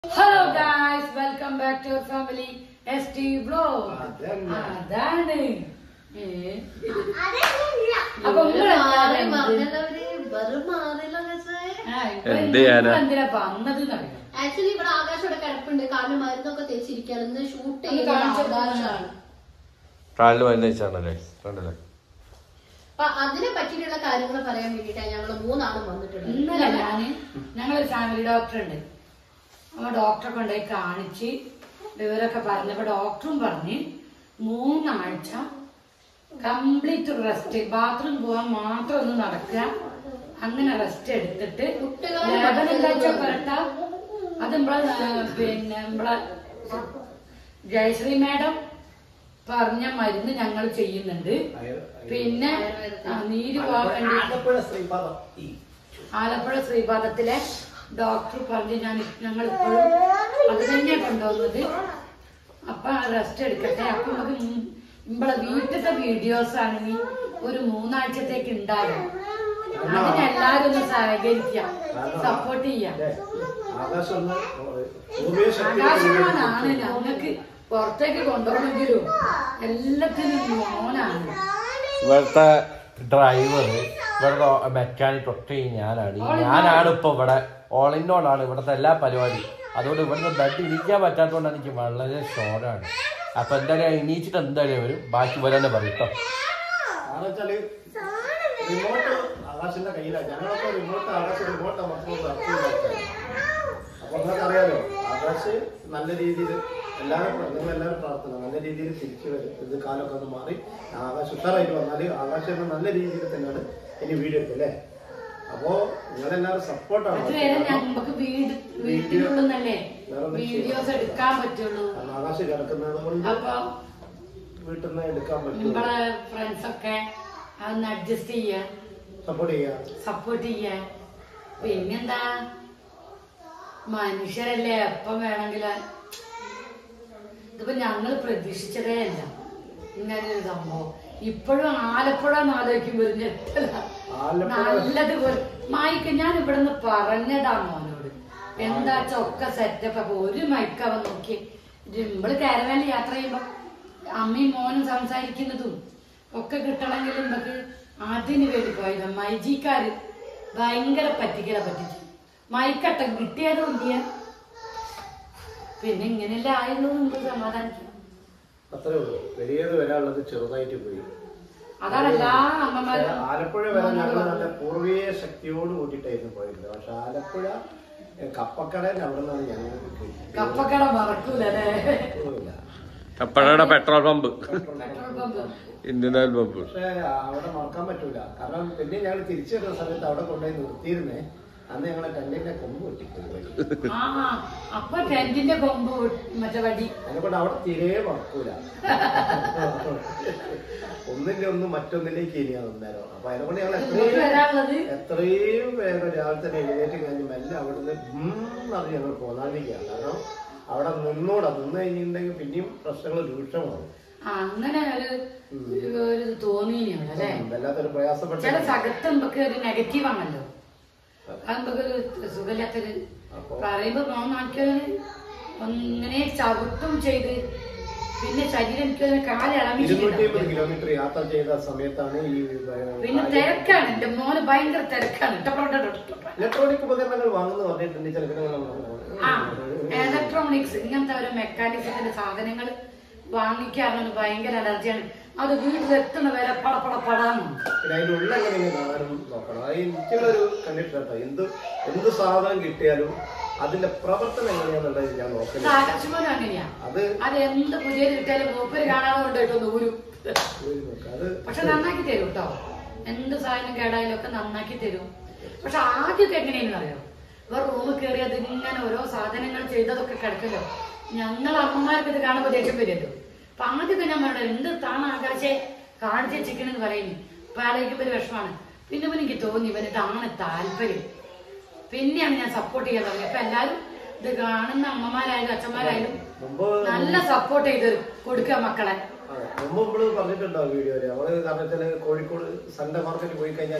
Hello guys welcome back to your family S T vlog അതന്നെ. അതാണ് ഏ. അപ്പൊ ഒരു നിങ്ങള് മാറി എന്ത്? പറഞ്ഞവര് വെറും മാറില്ല രസേ. ആ, ഇപ്പൊ എന്ത് നിങ്ങൾ ചെയ്യാനാ? എന്തിനാ വന്നത് എന്നറിയാം ആക്ച്വലി ഇവിടെ ആകാശം ഇവിടെ കിടപ്പുണ്ട് കാരണം മരുന്നൊക്കെ തേച്ചിരിക്കുകയാണ് ഇന്ന് ഷൂട്ട് ഒന്ന് ചെയ്യുന്നത് കാണിച്ചു കൊടുക്ക്. ആകാശമാണ് കാലിൽ മരുന്ന് വെച്ചാണല്ലേ കണ്ടല്ലേ അപ്പൊ അതിനെ പറ്റിയിട്ടുള്ള കാര്യങ്ങൾ പറയാൻ വേണ്ടിയിട്ടാണ് ഞങ്ങൾ മൂന്നാളും വന്നിട്ടുള്ളത് ഇന്നലെ ഞാന് ഞങ്ങളൊരു ഫാമിലി ഡോക്ടർ ഉണ്ട് അപ്പൊ ഡോക്ടറെ കൊണ്ടുപോയി കാണിച്ച് വിവരമൊക്കെ പറഞ്ഞപ്പോ ഡോക്ടറും പറഞ്ഞ് മൂന്നാഴ്ച കംപ്ലീറ്റ് റെസ്റ്റ് ബാത്റൂം പോവാൻ മാത്രം ഒന്ന് നടക്കുക അങ്ങനെ റെസ്റ്റ് എടുത്തിട്ട് കുട്ടികളെ ലേബനെന്താ പുരട്ട അത് നമ്മളെ ഏ, പിന്നെ നമ്മളെ ജയശ്രീ മാഡം പറഞ്ഞ മരുന്ന് ഞങ്ങൾ ചെയ്യുന്നുണ്ട് പിന്നെ ആ, നീര് പോകാൻ വേണ്ടി ആലപ്പുഴ ശ്രീപാദം ഈ ആലപ്പുഴ ശ്രീപാദത്തിലെ ഡോക്ടർ പറഞ്ഞ് ഞാൻ ഞങ്ങൾ ഇപ്പോഴും അത് തന്നെ കൊണ്ടുവന്നത് അപ്പൊ റെസ്റ്റ് എടുക്കട്ടെ അപ്പൊ നമുക്ക് ഉം നമ്മളെ വീട്ടിലത്തെ വീഡിയോസ് ആണെങ്കിൽ ഒരു മൂന്നാഴ്ചത്തേക്ക് ഉണ്ടാകും അതിന് എല്ലാരും ഒന്ന് സഹകരിക്കാം സപ്പോർട്ട് ചെയ്യാം അല്ലേ? ആകാശം ഒന്ന് ഭൂമിയെ ശക്തി ആകാശവാനാണ് ഞങ്ങൾക്ക് പുറത്തേക്ക് കൊണ്ടുപോകണമെങ്കിലും എല്ലാത്തിനും മോനാണ് ഇവിടുത്തെ ഡ്രൈവർ ഇവിടുത്തെ മെക്കാനിക് ഒക്കെ ഞാനാണ് ഈ ഞാനാണ് ഇപ്പൊ ഇവിടെ ഓൾ ഇൻ ഓൾ ആണ് ഇവിടുത്തെ എല്ലാ പരിപാടിയും അതുകൊണ്ട് ഇവിടുന്ന് ബെഡ് ഇരിക്കാൻ പറ്റാത്തതുകൊണ്ടാണ് എനിക്ക് വളരെ ഷോർട്ടാണ് അപ്പൊ എന്തായാലും എണീച്ചിട്ട് എന്തായാലും വരും ബാക്കി വരാനെ പറയും കേട്ടോ കാരണം വെച്ചാല് റിമോട്ട് ആകാശിന്റെ കയ്യിലാണ് ഞങ്ങളൊക്കെ റിമോട്ട് ആകാശ് റിമോട്ട് അമർത്തുന്നത് അപ്പൊ നിങ്ങൾക്ക് അറിയാലോ ആകാശ് നല്ല രീതിയിൽ എല്ലാവരും നിങ്ങൾ എല്ലാവരും പ്രാർത്ഥന നല്ല രീതിയിൽ തിരിച്ചു വരും ഇത് കാലമൊക്കെ ഒന്ന് മാറി ആകാശ് ഉഷാറായിട്ട് വന്നാല് ആകാശം എന്ന നല്ല രീതിയിൽ തന്നെയാണ് ഇനി വീഡിയോ എടുക്കും അല്ലേ അപ്പോ നിങ്ങളെല്ലാവരും സപ്പോർട്ടാണ് അതുവരെ നമുക്ക് വീട് വീട്ടിലുള്ളന്നല്ലേ വേറെ ഒന്നും വീഡിയോസ് എടുക്കാൻ പറ്റുള്ളൂ കാരണം ആകാശ് കിടക്കുന്നത് കൊണ്ട് അപ്പൊ വീട്ടിൽ നിന്ന് എടുക്കാൻ പറ്റും നമ്മളെ ഫ്രണ്ട്സ് ഒക്കെ അതൊന്ന് അഡ്ജസ്റ്റ് ചെയ്യാൻ സപ്പോർട്ട് ചെയ്യാം സപ്പോർട്ട് ചെയ്യാൻ പിന്നെന്താ മനുഷ്യരല്ലേ എപ്പം വേണമെങ്കിൽ ഇതിപ്പോ ഞങ്ങൾ പ്രതീക്ഷിച്ചതേ അല്ല ഇങ്ങനൊരു സംഭവം ഇപ്പോഴും ആലപ്പുഴ എന്ന് ആലോചിക്കുമ്പോ ഒരു ഞെട്ടല ആലപ്പുഴ നല്ലത് മായിക്ക് ഞാൻ ഇവിടുന്ന് പറഞ്ഞതാ മോനോട് എന്താ ചൊക്ക സെറ്റപ്പ് അപ്പൊ ഒരു മൈക്കവൻ നോക്കി നമ്മള് കാരവാനിൽ യാത്ര ചെയ്യുമ്പോ അമ്മയും മോനും സംസാരിക്കുന്നതും ഒക്കെ കിട്ടണമെങ്കിൽ നമുക്ക് അതിന് വേണ്ടി പോയത് മൈജിക്കാര് ഭയങ്കര പറ്റിക്കല പറ്റിച്ചു മൈക്കട്ട കിട്ടിയതും ഇല്ല പിന്നെ ഇങ്ങനെയല്ല ആയുള്ളൂ നമുക്ക് സമാധാനിക്കും അത്രേ ഉള്ളൂ വലിയത് വരാനുള്ളത് ചെറുതായിട്ട് പോയി അതാണ് എല്ലാ അമ്മമാരും ആലപ്പുഴ വരെ ഞങ്ങൾ നല്ല പൂർവീയ ശക്തിയോട് കൂട്ടിയിട്ടായിരുന്നു പോയിരുന്നത് പക്ഷെ ആലപ്പുഴ ഏ, കപ്പക്കടയിൽ അവിടെ നിന്നാണ് ഞങ്ങൾ കപ്പക്കട മറക്കൂല അല്ലേ കിട്ടിയില്ല കപ്പഴയുടെ petrol pump petrol pump Indian Oil pump പക്ഷെ അവിടെ മറക്കാൻ പറ്റൂല കാരണം പിന്നെ ഞങ്ങൾ തിരിച്ചു വരുന്ന സമയത്ത് അവിടെ കൊണ്ടുപോയി നിർത്തിയിരുന്നേ അന്ന് ഞങ്ങളെ ടെന്റിന്റെ കൊമ്പ് പൊട്ടിപ്പോയി ആ അപ്പൊ ടെന്റിന്റെ കൊമ്പ് മറ്റേ വടി അതിനെക്കൊണ്ട് അവിടെ തീരെ മറക്കൂല ഒന്നിന്റെ ഒന്ന് മറ്റൊന്നിലേക്ക് ഇനിയാണ് അന്നേരം അപ്പൊ അതിനെക്കൊണ്ട് ഞങ്ങൾ ഇങ്ങോട്ട് എത്രയും വരാനുള്ളത് എത്രയും വേഗം രാവിലെ തന്നെ എഴുന്നേറ്റ് കഴിഞ്ഞ് മെല്ലെ അവിടുന്ന് അറിഞ്ഞ് ഞങ്ങൾ പോന്നാണ്ടിരിക്കുകയാണ് കാരണം അവിടെ നിന്നൂടാ നിന്ന് കഴിഞ്ഞിട്ടുണ്ടെങ്കിൽ പിന്നെയും പ്രശ്നങ്ങൾ രൂക്ഷമാവും ആ, അങ്ങനെ ഒരു ഒരു ഇത് തോന്നിയില്ല അല്ലേ വല്ലാത്തൊരു പ്രയാസപ്പെട്ട ചില സകത്ത് നമുക്ക് ഒരു നെഗറ്റീവ് ആണല്ലോ അത് നമുക്ക് ഒരു സുഖമില്ലാത്തൊരു പറയുമ്പോ നോക്കിയത് ഒന്നിനെ ചവിട്ടും ചെയ്ത് പിന്നെ ശരീരം എനിക്ക് ഇരുന്നൂറ്റി കാലിളമിച്ചിട്ടുണ്ട് അമ്പത് കിലോമീറ്റർ യാത്ര ചെയ്ത സമയത്താണ് ഈ പിന്നെ തിരക്കാണ് എന്റെ മോന് ഭയങ്കര തിരക്കാണ് ഇട്ടപ്പുറം ഇലക്ട്രോണിക് ഉപകരണങ്ങൾ വാങ്ങുന്നു പറഞ്ഞിട്ടുണ്ട് ചില ആ ഇലക്ട്രോണിക്സ് ഇങ്ങനത്തെ ഒരു മെക്കാനിക്സിന്റെ സാധനങ്ങൾ വാങ്ങിക്കാറുണ്ട് ഭയങ്കര അലർജിയാണ് അത് വീട്ടിലെത്തുന്ന വരെ പട പട പടാന്നുണ്ട് പിന്നെ അതിനുള്ള എങ്ങനെ കാണാനും നോക്കണം അത് എനിക്കുള്ളൊരു കണ്ടിട്ട് കേട്ടോ എന്ത് എന്ത് സാധനം കിട്ടിയാലും അതിന്റെ പ്രവർത്തനം എങ്ങനെയാന്നുള്ളത് ഞാൻ ഇത് നോക്കുന്നത് ആകാശവാണി അങ്ങനെയാ അത് അത് എന്ത് പുതിയത് കിട്ടിയാലും മൂപ്പര് കാണാതെ കൊണ്ടുപോയിട്ടൊന്ന് ഊരും ഒരു നോക്ക്. അത് പക്ഷെ നന്നാക്കി തരും കേട്ടോ എന്ത് സാധനം കേടായാലും ഒക്കെ നന്നാക്കി തരും പക്ഷെ ആദ്യമൊക്കെ എങ്ങനെയാണെന്ന് അറിയോ ഇവർ റൂമിൽ കയറിയത് ഇങ്ങനെ ഓരോ സാധനങ്ങൾ ചെയ്തതൊക്കെ കിടക്കല്ലോ ഞങ്ങൾ അമ്മമാർക്ക് ഇത് കാണുമ്പോൾ ദേഷ്യം വരുമല്ലോ അപ്പൊ ആദ്യമൊക്കെ ഞാൻ പറഞ്ഞു എന്ത് താണ ആകാശെ കാണിച്ച് വെച്ചിരിക്കണെന്ന് പറയുന്നു അപ്പൊ ആലോചിക്കുമ്പോൾ ഒരു വിഷമാണ് പിന്നെ ഇവൻ എനിക്ക് തോന്നി ഇവന് ഇതാണ് താല്പര്യം പിന്നെയാണ് ഞാൻ സപ്പോർട്ട് ചെയ്യാൻ തുടങ്ങി അപ്പൊ എല്ലാരും ഇത് കാണുന്ന അമ്മമാരായാലും അച്ഛന്മാരായാലും മുമ്പ് നല്ല സപ്പോർട്ട് ചെയ്ത് കൊടുക്കുക മക്കളെ അതെ. മുമ്പ് നമ്മള് പറഞ്ഞിട്ടുണ്ടോ വീഡിയോയില് നമ്മള് കാരണം വെച്ചാല് കോഴിക്കോട് സൺഡേ മാർക്കറ്റ് പോയി കഴിഞ്ഞാല്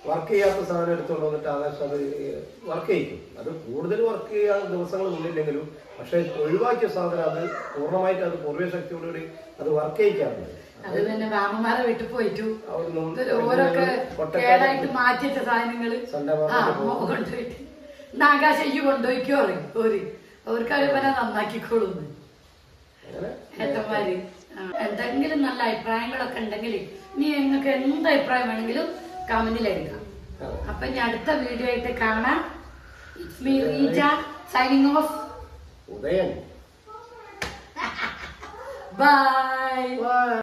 വർക്ക് ചെയ്യാത്ത സാധനം എടുത്തുകൊണ്ട് വന്നിട്ട് ആകാശം അത് വർക്ക് ചെയ്യിക്കും അത് കൂടുതൽ വർക്ക് ചെയ്യാൻ ദിവസങ്ങൾ നിന്നില്ലെങ്കിലും പക്ഷെ ഒഴിവാക്കിയ സാധനം അത് പൂർണ്ണമായിട്ട് അത് പൂർവ്വ ശക്തിയോടുകൂടി അത് വർക്ക് ചെയ്യിക്കാറുണ്ട് അത് തന്നെ മാമന്മാരെ വീട്ടിൽ പോയിട്ടു അവിടുന്ന് ഇതൊരു ഓരോക്കെ കേടായിട്ട് മാറ്റി വെച്ച സാധനങ്ങള് സൺഡേ ആ മാർക്കറ്റിൽ അമ്മ കൊണ്ടുപോയിട്ട് ഇന്ന് ആകാശം ഈ കൊണ്ടുപോയിക്കോ പറയും ഓര് അവർക്ക് അവരെ നന്നാക്കിക്കോളുന്നു അങ്ങനെ ഏട്ടന്മാര് ആ, എന്തെങ്കിലും നല്ല അഭിപ്രായങ്ങളൊക്കെ ഉണ്ടെങ്കിൽ നീ നിങ്ങൾക്ക് എന്ത് അഭിപ്രായം വേണമെങ്കിലും കമന്റിൽ എഴുതാം അതെ. അപ്പൊ ഇനി അടുത്ത വീഡിയോ ആയിട്ട് കാണാം it's me Reeja signing off Udayan bye Bye.